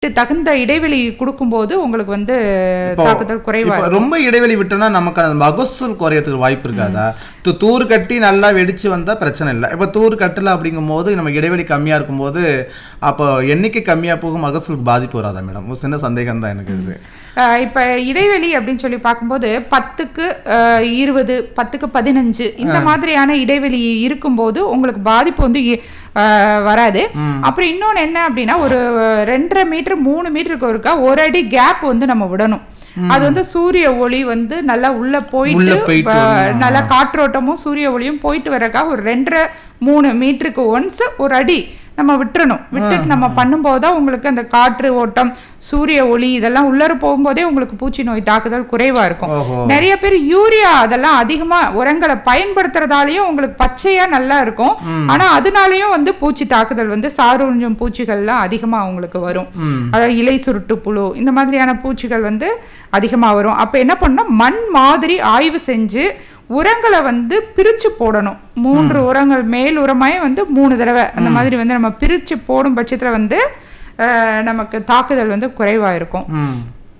தகுந்த இடைவெளி கொடுக்கும்போது உங்களுக்கு வந்து இப்போ- தாக்குதல் குறைவா இப்போ ரொம்ப இடைவெளி விட்டோம்னா நமக்கு அந்த மகசூல் குறையறதுக்கு வாய்ப்பு இருக்காதா து- தூர் கட்டி நல்லா வெடிச்சு வந்தா பிரச்சனை இல்லை இப்போ தூர் கட்டல அப்படிங்கும் போது நம்ம இடைவெளி கம்மியா இருக்கும்போது அப்போ எண்ணிக்கை கம்மியா போகும் மகசூலுக்கு பாதிப்பு வராதா மேடம் ஒரு சின்ன சந்தேகம் தான் எனக்கு இது அஹ் இப்ப இடைவெளி அப்படின்னு சொல்லி பார்க்கும்போது பத்துக்கு அஹ், இருபது பத்துக்கு பதினஞ்சு இந்த மாதிரியான இடைவெளி இருக்கும்போது உங்களுக்கு பாதிப்பு வந்து இ- அஹ், வராது அப்புறம் இன்னொன்னு என்ன அப்படின்னா ஒரு ரெண்டரை மீட்டர் மூணு மீட்டருக்கு ஒருக்கா ஒரு அடி கேப் வந்து நம்ம விடணும் அது வந்து சூரிய ஒளி வந்து நல்லா உள்ள உள்ள போயிட்டு போயிட்டு அஹ், வரணும். நல்லா காற்றோட்டமும் சூரிய ஒளியும் போயிட்டு வரக்கா ஒரு ரெண்டரை மூணு மீட்டருக்கு ஒன்ஸ் ஒரு அடி நம்ம விட்டுறணும் விட்டுட்டு நம்ம பண்ணும்போது தான் உங்களுக்கு அந்த காற்று ஓட்டம் சூரிய ஒளி இதெல்லாம் உள்ளர போகும்போதே உங்களுக்கு பூச்சி நோய் தாக்குதல் குறைவா இருக்கும் ஓஹோ நிறைய பேர் யூரியா அதெல்லாம் அதிகமா உரங்களை பயன்படுத்துறதாலயும் உங்களுக்கு பச்சையா நல்லா இருக்கும் ஆனா அதனாலயும் வந்து பூச்சி தாக்குதல் வந்து சாருஞ்சம் பூச்சிகள்லாம் அதிகமா உங்களுக்கு வரும் ம் அதாவது இலை சுருட்டு புழு இந்த மாதிரியான பூச்சிகள் வந்து அதிகமா வரும் அப்ப என்ன பண்ணணும் மண் மாதிரி ஆய்வு செஞ்சு உரங்களை வந்து பிரிச்சு போடணும் மூன்று உரங்கள் மேல் உரமாய் வந்து மூணு தடவை அந்த மாதிரி வந்து நம்ம பிரிச்சு போடும் பட்சத்துல வந்து அஹ், நமக்கு தாக்குதல் வந்து குறைவா இருக்கும் ம்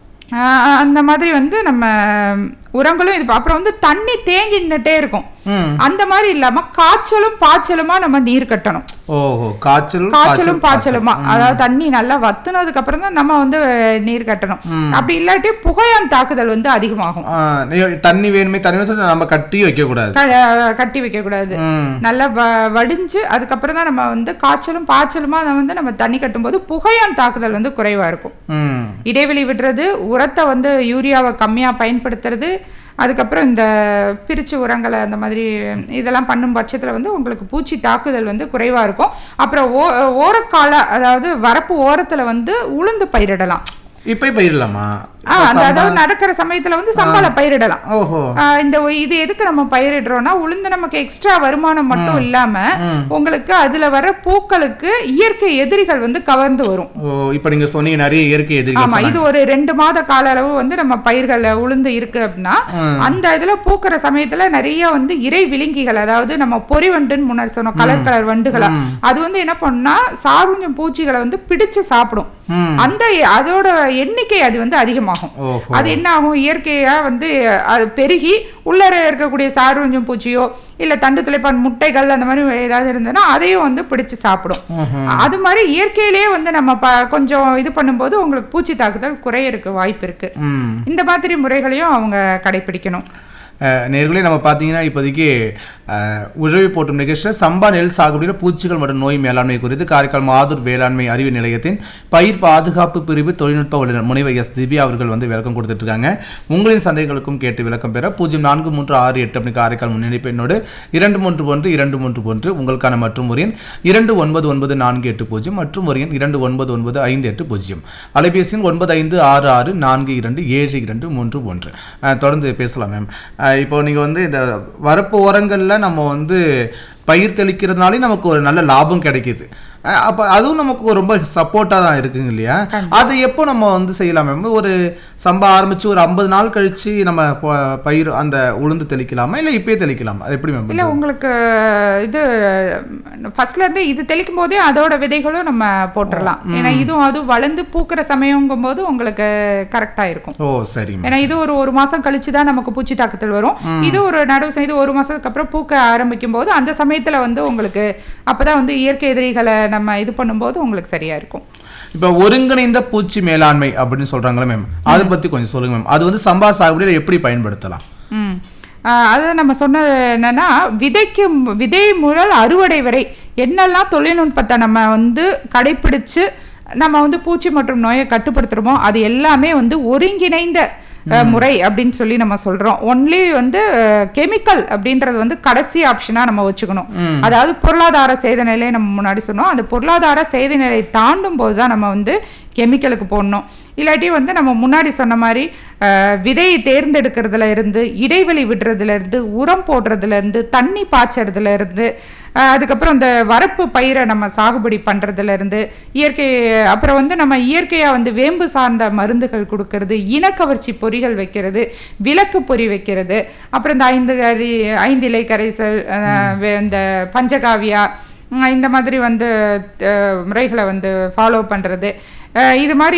ஆஹ் அந்த மாதிரி வந்து நம்ம உரங்களும் இது அப்புறம் வந்து தண்ணி தேங்கி நின்னுட்டே இருக்கும் ம் அந்த மாதிரி இல்லாம காய்ச்சலும் பாய்ச்சலுமா நம்ம நீர் கட்டணும் ஓஹோ காய்ச்சல் காய்ச்சலும் பாய்ச்சலுமா அதாவது தண்ணி நல்லா வத்துனதுக்கு அப்புறம் தான் நம்ம வந்து நீர் கட்டணும் அப்படி இல்லாட்டி புகையான் தாக்குதல் வந்து அதிகமாகும் ஆ, நீ- தண்ணி வேணுமே தண்ணி வேணும்னு சொல்லி நம்ம கட்டி வைக்க கூடாது க- கட்டி வைக்க கூடாது ம் நல்லா வ- வடிஞ்சு அதுக்கப்புறம் தான் நம்ம வந்து காய்ச்சலும் பாய்ச்சலுமா அதை வந்து நம்ம தண்ணி கட்டும்போது புகையான் தாக்குதல் வந்து குறைவா இருக்கும் ம் இடைவெளி விடுறது உரத்தை வந்து யூரியாவை கம்மியாக பயன்படுத்துறது அதுக்கப்புறம் இந்த பிரிச்சு உரங்களை அந்த மாதிரி இதெல்லாம் பண்ணும் பட்சத்தில் வந்து உங்களுக்கு பூச்சி தாக்குதல் வந்து குறைவாக இருக்கும் அப்புறம் ஓ ஓரக்கால அதாவது வரப்பு ஓரத்தில் வந்து உளுந்து பயிரிடலாம் இப்போ பயிரலாமா ஆ, அந்த அதாவது நடக்கிற சமயத்தில் வந்து சம்பால பயிரிடலாம் ஓஹோ ஆ, இந்த ஒ- இது எதுக்கு நம்ம பயிரிடுறோம்னா உளுந்து நமக்கு எக்ஸ்ட்ரா வருமானம் மட்டும் இல்லாம உங்களுக்கு அதுல வர பூக்களுக்கு இயற்கை எதிரிகள் வந்து கவர்ந்து வரும் ஓ இப்போ நீங்க சொன்னீங்க நிறைய இயற்கை எதிரிகள் ஆமா இது ஒரு ரெண்டு மாத கால அளவு வந்து நம்ம பயிர்கள உளுந்து இருக்கு அப்படின்னா அந்த இதுல பூக்கிற சமயத்துல நிறைய வந்து இறை விழுங்கிகள் அதாவது நம்ம பொறிவண்டுன்னு முன்னாடி சொன்னோம் கலர் கலர் வண்டுகளா அது வந்து என்ன பண்ணும்னா சாருஞ்சம் பூச்சிகளை வந்து பிடிச்சு சாப்பிடும் ம். அந்த அதோட எண்ணிக்கை அது வந்து அதிகமாகும் ஓஹோ அது என்ன ஆகும் இயற்கையா வந்து அது பெருகி உள்ள இருக்கக்கூடிய சாருஞ்சம் பூச்சியோ இல்ல தண்டு துளைப்பான் முட்டைகள் அந்த மாதிரி ஏதாவது இருந்ததுன்னா அதையும் வந்து பிடிச்சு சாப்பிடும் ம்ஹும். அது மாதிரி இயற்கையிலேயே வந்து நம்ம ப கொஞ்சம் இது பண்ணும்போது உங்களுக்கு பூச்சி தாக்குதல் குறையறதுக்கு வாய்ப்பு இருக்கு ம் இந்த மாதிரி முறைகளையும் அவங்க கடைபிடிக்கணும் அஹ், நேர்களே நம்ம பார்த்தீங்கன்னா இப்போதைக்கு அஹ், உழவி போட்டும் நிகழ்ச்சியில் சம்பா நெல் சாகுபடியில் பூச்சிகள் மற்றும் நோய் மேலாண்மை குறித்து காரைக்கால் மாதூர் வேளாண்மை அறிவு நிலையத்தின் பயிர் பாதுகாப்பு பிரிவு தொழில்நுட்ப வல்லுநர் முனைவர் எஸ் திவ்யா அவர்கள் வந்து விளக்கம் கொடுத்துட்டு இருக்காங்க உங்களின் சந்தைகளுக்கும் கேட்டு விளக்கம் பெற பூஜ்ஜியம் நான்கு மூன்று ஆறு எட்டு அப்படி காரைக்கால் முன்னணிப்பு என்னோடு இரண்டு மூன்று ஒன்று இரண்டு மூன்று ஒன்று உங்களுக்கான மற்றும் ஒரு எண் இரண்டு ஒன்பது ஒன்பது நான்கு எட்டு பூஜ்ஜியம் மற்றும் ஒரு எண் இரண்டு ஒன்பது ஒன்பது ஐந்து எட்டு பூஜ்ஜியம் அலைபேசி எண் ஒன்பது ஐந்து ஆறு ஆறு நான்கு இரண்டு ஏழு இரண்டு மூன்று ஒன்று அஹ், தொடர்ந்து பேசலாம் மேம் இப்போ நீங்கள் வந்து இந்த வரப்பு ஓரங்களில் நம்ம வந்து பயிர் தெளிக்கிறதுனாலே நமக்கு ஒரு நல்ல லாபம் கிடைக்குது அஹ், அப்ப அதுவும் நமக்கு ரொம்ப சப்போர்ட்டாக தான் இருக்குங்க இல்லையா அது எப்போ நம்ம வந்து செய்யலாம் மேம் ஒரு சம்பா ஆரம்பிச்சு ஒரு ஐம்பது நாள் கழிச்சு நம்ம ப- பயிர் அந்த உளுந்து தெளிக்கலாமா இல்லை இப்பயே தெளிக்கலாமா அது எப்படி மேம் இல்ல உங்களுக்கு இது ஃபர்ஸ்ட்ல இருந்து இது தெளிக்கும் போதே அதோட விதைகளும் நம்ம போட்டுடலாம் ஏன்னா இதுவும் அதுவும் வளர்ந்து பூக்கிற சமயங்கும் போது உங்களுக்கு கரெக்டா இருக்கும் ஓ சரி மேம் ஏன்னா இது ஒரு ஒரு மாசம் கழிச்சு தான் நமக்கு பூச்சி தாக்குதல் வரும் இது ஒரு நடுவு செ- இது ஒரு மாசத்துக்கு அப்புறம் பூக்க ஆரம்பிக்கும் போது அந்த சமயத்துல வந்து உங்களுக்கு அப்பதான் வந்து இயற்கை எதிரிகளை நம்ம இது பண்ணும்போது உங்களுக்கு சரியா இருக்கும் இப்போ ஒருங்கிணைந்த பூச்சி மேலாண்மை அப்படின்னு சொல்றாங்களே மேம் அதை பத்தி கொஞ்சம் சொல்லுங்க மேம் அது வந்து சம்பா சாகுபடியில் எப்படி பயன்படுத்தலாம் ம் ஆஹ் அது நம்ம சொன்னது என்னன்னா விதைக்கு மு- விதை முதல் அறுவடை வரை என்னெல்லாம் தொழில்நுட்பத்தை நம்ம வந்து கடைபிடிச்சு நம்ம வந்து பூச்சி மற்றும் நோயை கட்டுப்படுத்துறோமோ அது எல்லாமே வந்து ஒருங்கிணைந்த அஹ், முறை அப்படின்னு சொல்லி நம்ம சொல்றோம் ஒன்லி வந்து கெமிக்கல் அப்படின்றது வந்து கடைசி ஆப்ஷனா நம்ம வச்சுக்கணும் அதாவது பொருளாதார சேத நிலை நம்ம முன்னாடி சொன்னோம் அந்த பொருளாதார சேத நிலை தாண்டும் போது தான் நம்ம வந்து கெமிக்கலுக்கு போடணும் இல்லாட்டி வந்து நம்ம முன்னாடி சொன்ன மாதிரி அஹ், விதையை தேர்ந்தெடுக்கிறதுல இருந்து இடைவெளி விடுறதுல இருந்து உரம் போடுறதுல இருந்து தண்ணி பாய்ச்சறதுல இருந்து அஹ், அதுக்கப்புறம் இந்த வரப்பு பயிரை நம்ம சாகுபடி பண்றதுல இருந்து இயற்கை அப்புறம் வந்து நம்ம இயற்கையா வந்து வேம்பு சார்ந்த மருந்துகள் கொடுக்கறது இனக்கவர்ச்சி பொறிகள் வைக்கிறது விளக்கு பொறி வைக்கிறது அப்புறம் இந்த ஐந்து கரி ஐந்து இலை கரைசல் அஹ், வே- இந்த பஞ்சகாவியா உம், இந்த மாதிரி வந்து அஹ், முறைகளை வந்து ஃபாலோ பண்றது அஹ், இது மாதிரி